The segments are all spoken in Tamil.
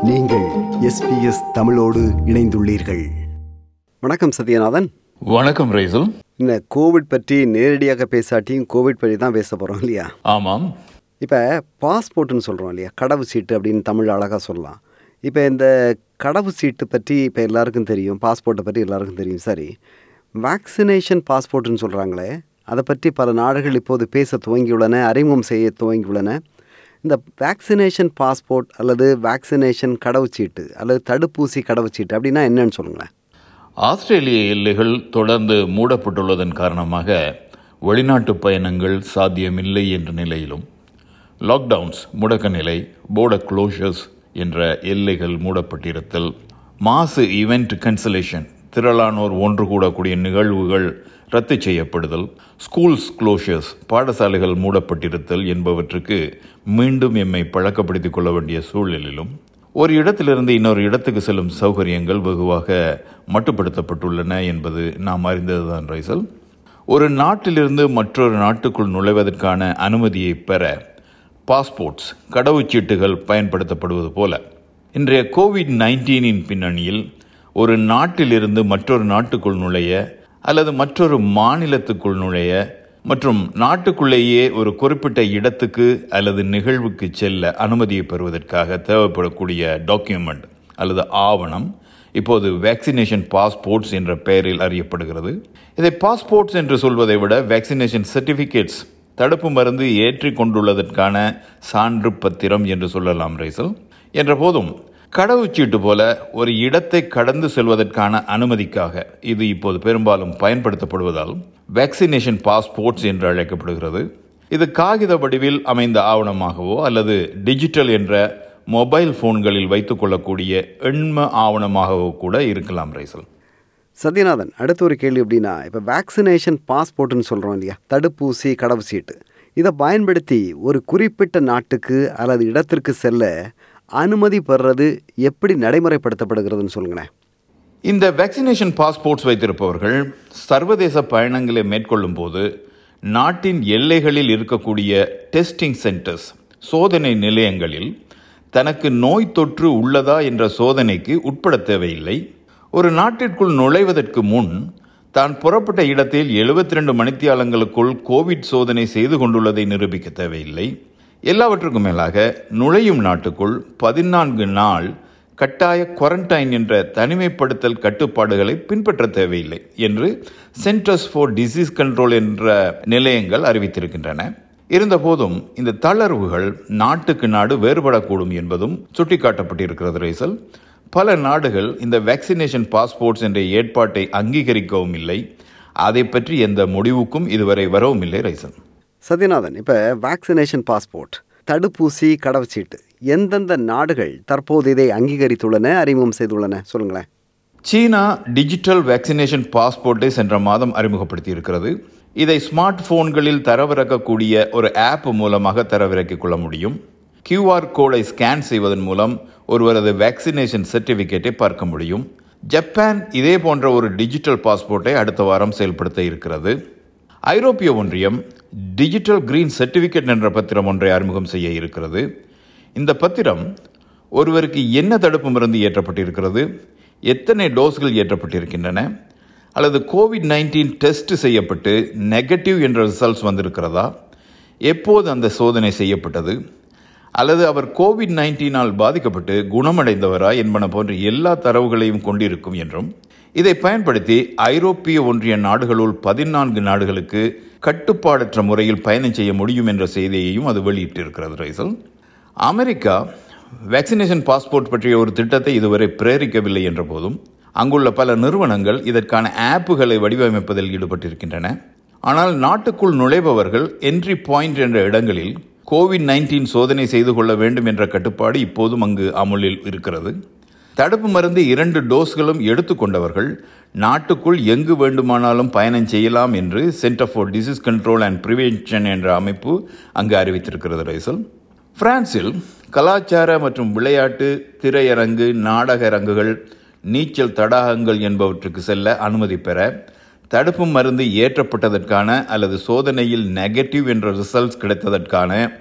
நீங்கள் எஸ்பிஎஸ் தமிழோடு இணைந்துள்ளீர்கள் வணக்கம் சத்யநாதன் வணக்கம் ரைசல் இந்த கோவிட் பற்றி நேரடியாக பேசாட்டியும் கோவிட் பற்றி தான் பேச போகிறோம் இல்லையா ஆமாம் இப்போ பாஸ்போர்ட்னு சொல்கிறோம் இல்லையா கடவு சீட்டு அப்படின்னு தமிழ் அழகாக சொல்லலாம் இப்போ இந்த கடவு சீட்டு பற்றி இப்போ எல்லாருக்கும் தெரியும் பாஸ்போர்ட்டை பற்றி எல்லாருக்கும் தெரியும் சரி வேக்சினேஷன் பாஸ்போர்ட்னு சொல்கிறாங்களே அதை பற்றி பல நாடுகள் இப்போது பேச துவங்கியுள்ளன அறிமுகம் செய்ய துவங்கியுள்ளன இந்த வேக்சினேஷன் பாஸ்போர்ட் அல்லது வேக்சினேஷன் கடவுச்சீட்டு அல்லது தடுப்பூசி கடவுச்சீட்டு அப்படின்னா என்னன்னு சொல்லுங்களேன் ஆஸ்திரேலிய எல்லைகள் தொடர்ந்து மூடப்பட்டுள்ளதன் காரணமாக வெளிநாட்டு பயணங்கள் சாத்தியமில்லை என்ற நிலையிலும் லாக்டவுன்ஸ் முடக்க நிலை போர்டர் க்ளோஷர்ஸ் என்ற எல்லைகள் மூடப்பட்டிருத்தல் மாசு ஈவெண்ட் கன்சலேஷன் திரளானோர் ஒன்று கூடக்கூடிய நிகழ்வுகள் ரத்து செய்யப்படுதல் ஸ்கூல்ஸ் க்ளோஷர்ஸ் பாடசாலைகள் மூடப்பட்டிருத்தல் என்பவற்றுக்கு மீண்டும் எம்மை பழக்கப்படுத்திக் கொள்ள வேண்டிய சூழலிலும் ஒரு இடத்திலிருந்து இன்னொரு இடத்துக்கு செல்லும் சௌகரியங்கள் வெகுவாக மட்டுப்படுத்தப்பட்டுள்ளன என்பது நாம் அறிந்ததுதான் ரைசல் ஒரு நாட்டிலிருந்து மற்றொரு நாட்டுக்குள் நுழைவதற்கான அனுமதியை பெற பாஸ்போர்ட்ஸ் கடவுச்சீட்டுகள் பயன்படுத்தப்படுவது போல இன்றைய கோவிட் நைன்டீனின் பின்னணியில் ஒரு நாட்டிலிருந்து மற்றொரு நாட்டுக்குள் நுழைய அல்லது மற்றொரு மாநிலத்துக்குள் நுழைய மற்றும் நாட்டுக்குள்ளேயே ஒரு குறிப்பிட்ட இடத்துக்கு அல்லது நிகழ்வுக்கு செல்ல அனுமதியை பெறுவதற்காக தேவைப்படக்கூடிய டாக்குமெண்ட் அல்லது ஆவணம் இப்போது வேக்சினேஷன் பாஸ்போர்ட்ஸ் என்ற பெயரில் அறியப்படுகிறது இதை பாஸ்போர்ட்ஸ் என்று சொல்வதை விட வேக்சினேஷன் சர்டிபிகேட்ஸ் தடுப்பு மருந்து ஏற்றிக் கொண்டுள்ளதற்கான சான்று பத்திரம் என்று சொல்லலாம் ரைசல் என்ற போதும் கடவுச்சீட்டு போல ஒரு இடத்தை கடந்து செல்வதற்கான அனுமதிக்காக இது இப்போது பெரும்பாலும் பயன்படுத்தப்படுவதால் வேக்சினேஷன் பாஸ்போர்ட்ஸ் என்று அழைக்கப்படுகிறது இது காகித வடிவில் அமைந்த ஆவணமாகவோ அல்லது டிஜிட்டல் என்ற மொபைல் போன்களில் வைத்துக் கொள்ளக்கூடிய எண்ம ஆவணமாகவோ கூட இருக்கலாம் ரைசல் சத்யநாதன் அடுத்த ஒரு கேள்வி எப்படின்னா இப்போ வேக்சினேஷன் பாஸ்போர்ட்னு சொல்கிறோம் இல்லையா தடுப்பூசி கடவு சீட்டு இதை பயன்படுத்தி ஒரு குறிப்பிட்ட நாட்டுக்கு அல்லது இடத்திற்கு செல்ல அனுமதி பெறுறது எப்படி நடைமுறைப்படுத்தப்படுகிறதுன்னு சொல்லுங்களேன் இந்த வேக்சினேஷன் பாஸ்போர்ட்ஸ் வைத்திருப்பவர்கள் சர்வதேச பயணங்களை மேற்கொள்ளும் போது நாட்டின் எல்லைகளில் இருக்கக்கூடிய டெஸ்டிங் சென்டர்ஸ் சோதனை நிலையங்களில் தனக்கு நோய் தொற்று உள்ளதா என்ற சோதனைக்கு உட்பட தேவையில்லை ஒரு நாட்டிற்குள் நுழைவதற்கு முன் தான் புறப்பட்ட இடத்தில் எழுபத்தி ரெண்டு மணித்தியாலங்களுக்குள் கோவிட் சோதனை செய்து கொண்டுள்ளதை நிரூபிக்க தேவையில்லை எல்லாவற்றுக்கும் மேலாக நுழையும் நாட்டுக்குள் பதினான்கு நாள் கட்டாய குவாரண்டைன் என்ற தனிமைப்படுத்தல் கட்டுப்பாடுகளை பின்பற்ற தேவையில்லை என்று சென்டர்ஸ் ஃபார் டிசீஸ் கண்ட்ரோல் என்ற நிலையங்கள் அறிவித்திருக்கின்றன இருந்தபோதும் இந்த தளர்வுகள் நாட்டுக்கு நாடு வேறுபடக்கூடும் என்பதும் சுட்டிக்காட்டப்பட்டிருக்கிறது ரைசல் பல நாடுகள் இந்த வேக்சினேஷன் பாஸ்போர்ட்ஸ் என்ற ஏற்பாட்டை அங்கீகரிக்கவும் இல்லை அதை பற்றி எந்த முடிவுக்கும் இதுவரை வரவும் இல்லை ரைசல் சத்யநாதன் இப்போ வேக்சினேஷன் பாஸ்போர்ட் தடுப்பூசி கடவுச்சீட்டு எந்தெந்த நாடுகள் தற்போது இதை அங்கீகரித்துள்ளன அறிமுகம் செய்துள்ளன சொல்லுங்களேன் சீனா டிஜிட்டல் வேக்சினேஷன் பாஸ்போர்ட்டை சென்ற மாதம் அறிமுகப்படுத்தி இருக்கிறது இதை ஸ்மார்ட் போன்களில் தரவிறக்கக்கூடிய ஒரு ஆப் மூலமாக தரவிறக்கிக் கொள்ள முடியும் கியூஆர் கோடை ஸ்கேன் செய்வதன் மூலம் ஒருவரது வேக்சினேஷன் சர்டிபிகேட்டை பார்க்க முடியும் ஜப்பான் இதே போன்ற ஒரு டிஜிட்டல் பாஸ்போர்ட்டை அடுத்த வாரம் செயல்படுத்த இருக்கிறது ஐரோப்பிய ஒன்றியம் டிஜிட்டல் கிரீன் சர்டிபிகேட் என்ற பத்திரம் ஒன்றை அறிமுகம் செய்ய இருக்கிறது இந்த பத்திரம் ஒருவருக்கு என்ன தடுப்பு மருந்து ஏற்றப்பட்டிருக்கிறது எத்தனை டோஸ்கள் ஏற்றப்பட்டிருக்கின்றன அல்லது கோவிட் நைன்டீன் டெஸ்ட் செய்யப்பட்டு நெகட்டிவ் என்ற ரிசல்ட்ஸ் வந்திருக்கிறதா எப்போது அந்த சோதனை செய்யப்பட்டது அல்லது அவர் கோவிட் நைன்டீனால் பாதிக்கப்பட்டு குணமடைந்தவரா என்பன போன்ற எல்லா தரவுகளையும் கொண்டிருக்கும் என்றும் இதை பயன்படுத்தி ஐரோப்பிய ஒன்றிய நாடுகளுள் பதினான்கு நாடுகளுக்கு கட்டுப்பாடற்ற முறையில் பயணம் செய்ய முடியும் என்ற செய்தியையும் அது வெளியிட்டிருக்கிறது ரைசல் அமெரிக்கா வேக்சினேஷன் பாஸ்போர்ட் பற்றிய ஒரு திட்டத்தை இதுவரை பிரேரிக்கவில்லை என்ற போதும் அங்குள்ள பல நிறுவனங்கள் இதற்கான ஆப்புகளை வடிவமைப்பதில் ஈடுபட்டிருக்கின்றன ஆனால் நாட்டுக்குள் நுழைபவர்கள் என்ட்ரி பாயிண்ட் என்ற இடங்களில் கோவிட் நைன்டீன் சோதனை செய்து கொள்ள வேண்டும் என்ற கட்டுப்பாடு இப்போதும் அங்கு அமுலில் இருக்கிறது தடுப்பு மருந்து இரண்டு டோஸ்களும் எடுத்துக்கொண்டவர்கள் நாட்டுக்குள் எங்கு வேண்டுமானாலும் பயணம் செய்யலாம் என்று center for disease control and prevention என்ற அமைப்பு அங்கு அறிவித்திருக்கிறது ரைசல் பிரான்சில் கலாச்சார மற்றும் விளையாட்டு திரையரங்கு நாடக அரங்குகள் நீச்சல் தடாகங்கள் என்பவற்றுக்கு செல்ல அனுமதி பெற தடுப்பு மருந்து ஏற்றப்பட்டதற்கான அல்லது சோதனையில் நெகட்டிவ் என்ற ரிசல்ட்ஸ் கிடைத்ததற்கான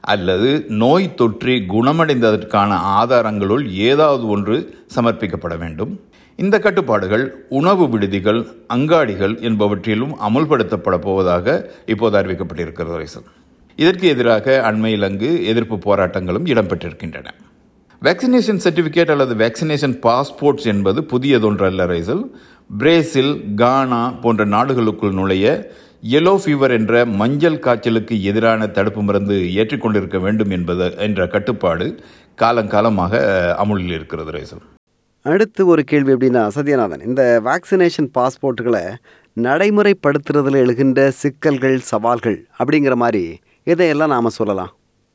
அல்லது நோய் தொற்றி குணமடைந்ததற்கான ஆதாரங்களுள் ஏதாவது ஒன்று சமர்ப்பிக்கப்பட வேண்டும் இந்த கட்டுப்பாடுகள் உணவு விடுதிகள் அங்காடிகள் என்பவற்றிலும் அமுல்படுத்தப்பட போவதாக இப்போது அறிவிக்கப்பட்டிருக்கிறது ரைசல் இதற்கு எதிராக அண்மையில் அங்கு எதிர்ப்பு போராட்டங்களும் இடம்பெற்றிருக்கின்றன வேக்சினேஷன் சர்டிபிகேட் அல்லது வேக்சினேஷன் பாஸ்போர்ட்ஸ் என்பது புதியதொன்றல்ல ரைசல் பிரேசில் கானா போன்ற நாடுகளுக்குள் நுழைய எல்லோ ஃபீவர் என்ற மஞ்சள் காய்ச்சலுக்கு எதிரான தடுப்பு மருந்து ஏற்றிக்கொண்டிருக்க வேண்டும் என்பது என்ற கட்டுப்பாடு காலங்காலமாக அமுலில் இருக்கிறது ரைசல் அடுத்து ஒரு கேள்வி எப்படின்னா சத்யநாதன் இந்த வேக்சினேஷன் பாஸ்போர்ட்டுகளை நடைமுறைப்படுத்துறதுல எழுகின்ற சிக்கல்கள் சவால்கள் அப்படிங்கிற மாதிரி இதையெல்லாம் நாம் சொல்லலாம்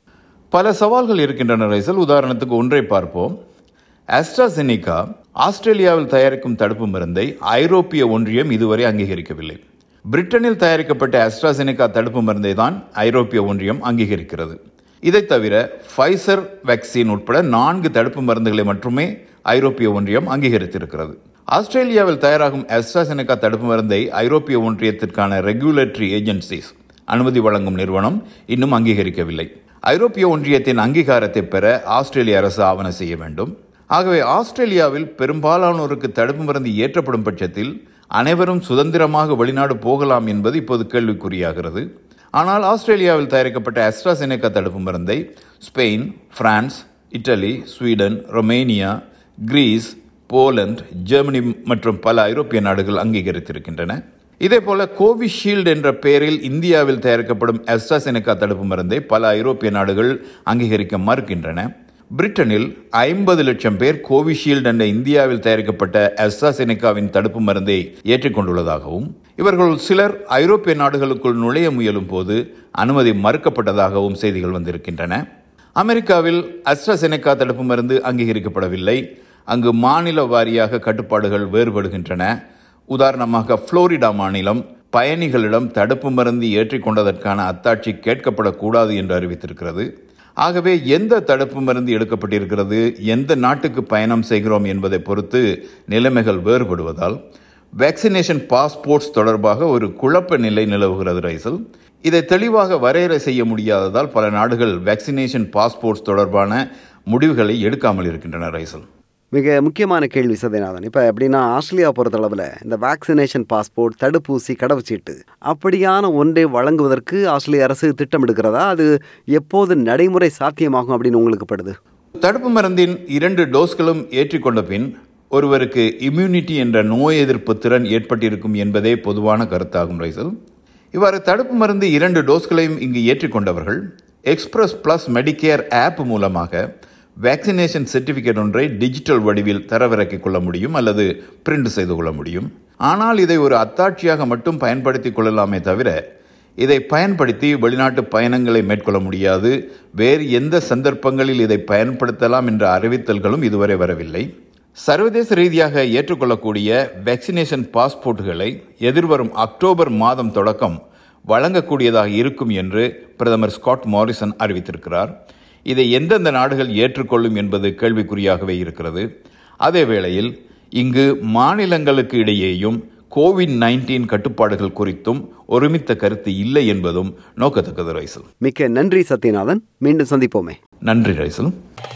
பல சவால்கள் இருக்கின்றன ரைசல் உதாரணத்துக்கு ஒன்றை பார்ப்போம் ஆஸ்ட்ராசெனிகா ஆஸ்திரேலியாவில் தயாரிக்கும் தடுப்பு மருந்தை ஐரோப்பிய ஒன்றியம் இதுவரை அங்கீகரிக்கவில்லை பிரிட்டனில் தயாரிக்கப்பட்ட ஆஸ்ட்ராசெனிகா தடுப்பு மருந்தை தான் ஐரோப்பிய ஒன்றியம் அங்கீகரிக்கிறது இதை தவிர ஃபைசர் வேக்சின் உட்பட நான்கு தடுப்பு மருந்துகளை மட்டுமே ஐரோப்பிய ஒன்றியம் அங்கீகரித்திருக்கிறது ஆஸ்திரேலியாவில் தயாராகும் ஆஸ்ட்ராசெனிகா தடுப்பு மருந்தை ஐரோப்பிய ஒன்றியத்திற்கான ரெகுலேட்டரி ஏஜென்சிஸ் அனுமதி வழங்கும் நிறுவனம் இன்னும் அங்கீகரிக்கவில்லை ஐரோப்பிய ஒன்றியத்தின் அங்கீகாரத்தை பெற ஆஸ்திரேலிய அரசு ஆவண செய்ய வேண்டும் ஆகவே ஆஸ்திரேலியாவில் பெரும்பாலானோருக்கு தடுப்பு மருந்து ஏற்றப்படும் பட்சத்தில் அனைவரும் சுதந்திரமாக வெளிநாடு போகலாம் என்பது இப்போது கேள்விக்குறியாகிறது ஆனால் ஆஸ்திரேலியாவில் தயாரிக்கப்பட்ட அஸ்ட்ராசெனேகா தடுப்பு மருந்தை Spain France Italy Sweden Romania Greece Poland Germany மற்றும் பல ஐரோப்பிய நாடுகள் அங்கீகரித்திருக்கின்றன இதேபோல கோவிஷீல்டு என்ற பெயரில் இந்தியாவில் தயாரிக்கப்படும் அஸ்ட்ராசெனேகா தடுப்பு மருந்தை பல ஐரோப்பிய நாடுகள் அங்கீகரிக்க மறுக்கின்றன பிரிட்டனில் ஐம்பது லட்சம் பேர் கோவிஷீல்டு என்ற இந்தியாவில் தயாரிக்கப்பட்ட அஸ்ட்ராசெனிகாவின் தடுப்பு மருந்தை ஏற்றுக்கொண்டுள்ளதாகவும் இவர்கள் சிலர் ஐரோப்பிய நாடுகளுக்குள் நுழைய முயலும் போது அனுமதி மறுக்கப்பட்டதாகவும் செய்திகள் வந்திருக்கின்றன அமெரிக்காவில் அஸ்ட்ராசெனிகா தடுப்பு மருந்து அங்கீகரிக்கப்படவில்லை அங்கு மாநில வாரியாக கட்டுப்பாடுகள் வேறுபடுகின்றன உதாரணமாக புளோரிடா மாநிலம் பயணிகளிடம் தடுப்பு மருந்து ஏற்றிக்கொண்டதற்கான அத்தாட்சி கேட்கப்படக்கூடாது என்று அறிவித்திருக்கிறது ஆகவே எந்த தடுப்பு மருந்து எடுக்கப்பட்டிருக்கிறது எந்த நாட்டுக்கு பயணம் செய்கிறோம் என்பதை பொறுத்து நிலைமைகள் வேறுபடுவதால் வேக்சினேஷன் பாஸ்போர்ட்ஸ் தொடர்பாக ஒரு குழப்ப நிலை நிலவுகிறது ரைசல் இதை தெளிவாக வரையறை செய்ய முடியாததால் பல நாடுகள் வேக்சினேஷன் பாஸ்போர்ட்ஸ் தொடர்பான முடிவுகளை எடுக்காமல் இருக்கின்றன ரைசல் மிக முக்கியமான கேள்வி சத்யநாதன் இப்போ எப்படின்னா ஆஸ்திரேலியா பொறுத்தளவில் இந்த வேக்சினேஷன் பாஸ்போர்ட் தடுப்பூசி கடவுச்சீட்டு அப்படியான ஒன்றை வழங்குவதற்கு ஆஸ்திரேலிய அரசு திட்டமிடுகிறதா அது எப்போது நடைமுறை சாத்தியமாகும் அப்படின்னு உங்களுக்கு படுது தடுப்பு மருந்தின் இரண்டு டோஸ்களும் ஏற்றிக்கொண்ட பின் ஒருவருக்கு இம்யூனிட்டி என்ற நோய் எதிர்ப்பு திறன் ஏற்பட்டிருக்கும் என்பதே பொதுவான கருத்தாகும் ரைசல் இவ்வாறு தடுப்பு மருந்து இரண்டு டோஸ்களையும் இங்கு ஏற்றிக்கொண்டவர்கள் எக்ஸ்பிரஸ் பிளஸ் மெடிக்கேர் ஆப் மூலமாக வேக்சினேஷன் சர்டிபிகேட் ஒன்றை டிஜிட்டல் வடிவில் தரவிறக்கிக் கொள்ள முடியும் அல்லது பிரிண்ட் செய்து கொள்ள முடியும் ஆனால் இதை ஒரு அத்தாட்சியாக மட்டும் பயன்படுத்திக் கொள்ளலாமே தவிர இதை பயன்படுத்தி வெளிநாட்டு பயணங்களை மேற்கொள்ள முடியாது வேறு எந்த சந்தர்ப்பங்களில் இதை பயன்படுத்தலாம் என்ற அறிவித்தல்களும் இதுவரை வரவில்லை சர்வதேச ரீதியாக ஏற்றுக்கொள்ளக்கூடிய வேக்சினேஷன் பாஸ்போர்ட்டுகளை எதிர்வரும் அக்டோபர் மாதம் தொடக்கம் வழங்கக்கூடியதாக இருக்கும் என்று பிரதமர் ஸ்காட் மாரிசன் அறிவித்திருக்கிறார் இதை எந்தெந்த நாடுகள் ஏற்றுக்கொள்ளும் என்பது கேள்விக்குறியாகவே இருக்கிறது அதே வேளையில் இங்கு மாநிலங்களுக்கு இடையேயும் கோவிட் நைன்டீன் கட்டுப்பாடுகள் குறித்தும் ஒருமித்த கருத்து இல்லை என்பதும் நோக்கத்தக்கது ரைசல் மிக்க நன்றி சத்யநாதன் மீண்டும் சந்திப்போமே நன்றி ரைசல்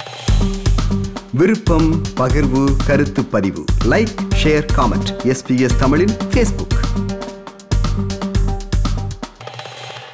விருப்பம் பகிர்வு கருத்து பதிவு லைக் ஷேர் காமெண்ட் எஸ்பிஎஸ் தமிழின் ஃபேஸ்புக்